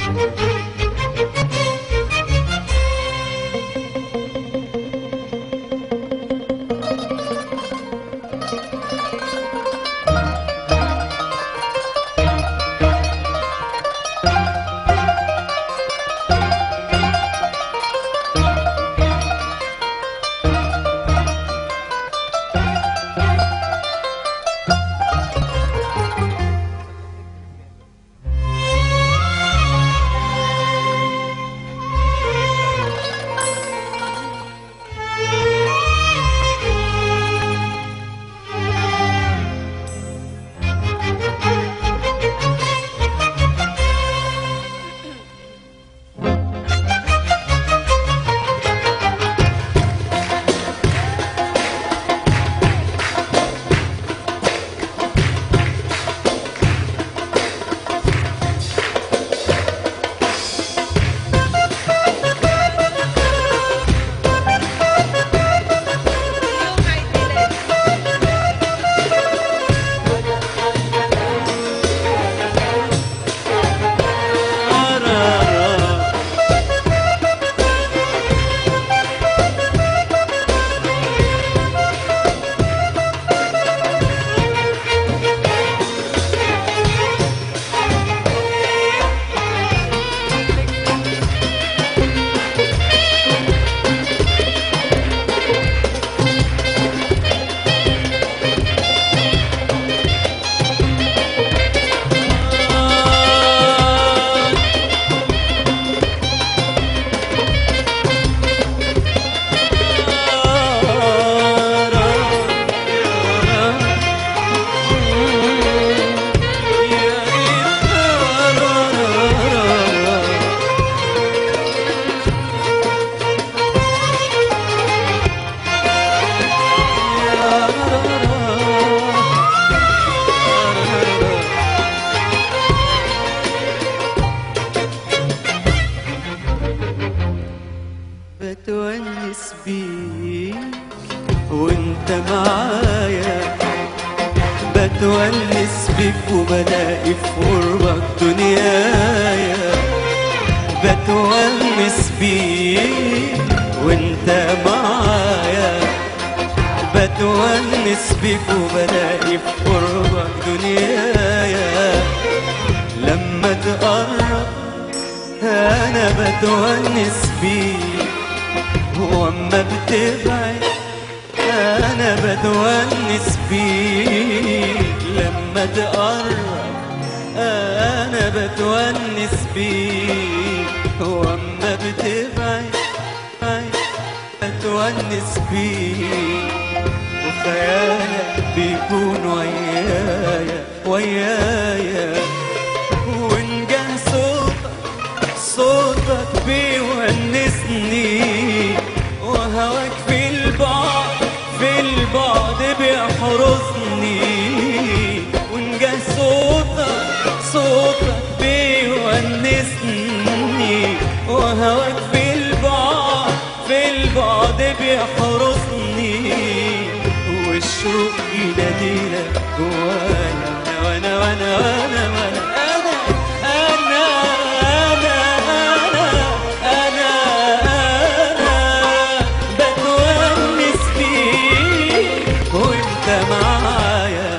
بتونس بيك وانت معايا بتونس بيك وبلاقي في قربك دنيايا بتونس بيك وانت معايا بتونس بيك وبلاقي في قربك دنيايا لما تقرب انا بتونس بيك واما بتبعد انا بتونس بيك لما تقرب انا بتونس بيك واما بتبعد بتونس بيك وخيالك بيكون ويايا ويايا وإن جه صوتك صوتك بيونسني وهواك في البعد في البعد بيحرسني وإن جه صوتك صوتك بيونسني وهواك في البعد في البعد بيحرسني والشوق ينادينا جوايا وانا وانا وانا وانا انا انا انا انا انا بتونس بيك وانت معايا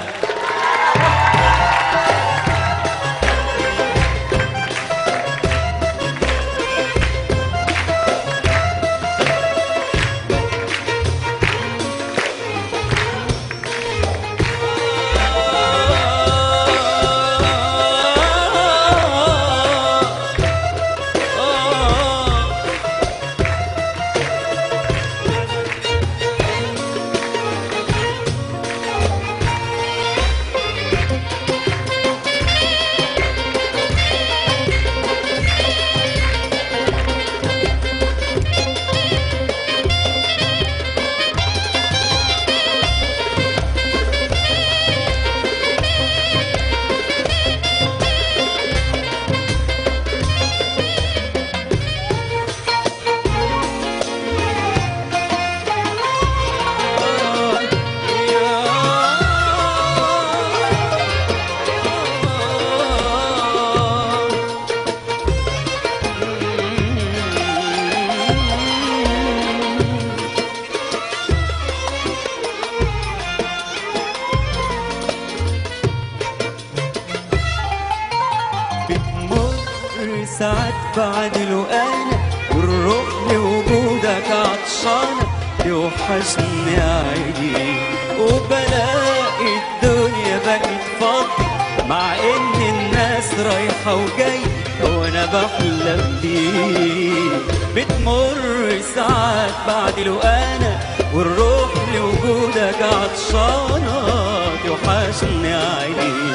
ساعات بعدله انا والروح لوجودك عطشانة يوحشني عيني وبلاقي الدنيا بقت فاضية مع ان الناس رايحة وجاية وانا بحلم بيك بتمر ساعات بعدله انا والروح لوجودك عطشانة توحشني عيني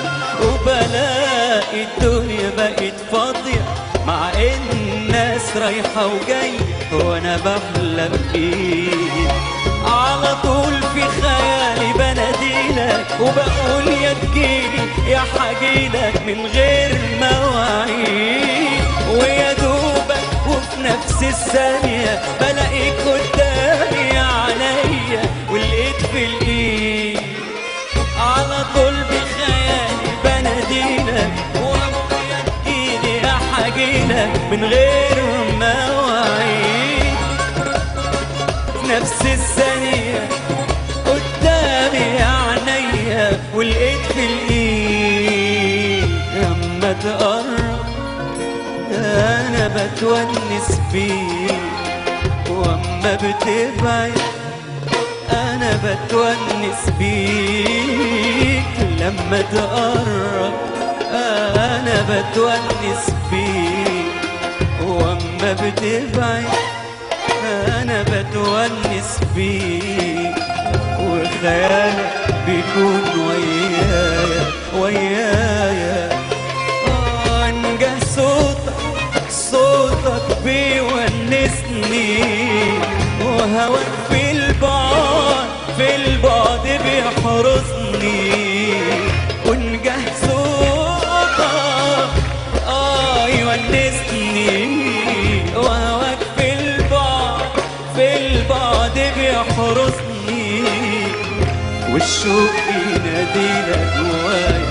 وبلاقي الدنيا بقت فاضية مع ان الناس رايحة وجاية وانا بحلم بيك على طول في خيالي بناديلك وبقول يا تجيلي يا حجيلك من غير مواعيد ويا دوبك وفي نفس الثانية بلاقيك قدامي عينيا ولقيت في الايد على طول بخيالي بناديلك وابويا يا تجيلي يا حجيلك من غير مواعيد في نفس الثانية قدامي عينيا ولقيت في الايد لما تقرب انا بتونس بيك واما بتبعد انا بتونس بيك لما تقرب انا بتونس بيك واما بتبعد انا بتونس بيك وخيالك بيكون ويايا ويايا آه، انجح صوتك صوتك بيونسني وهواك في البعد في البعد بيحرسني ونجح صوتك اه يونسني وهواك في البعد في البعد بيحرسني والشوق يناديلك جوايا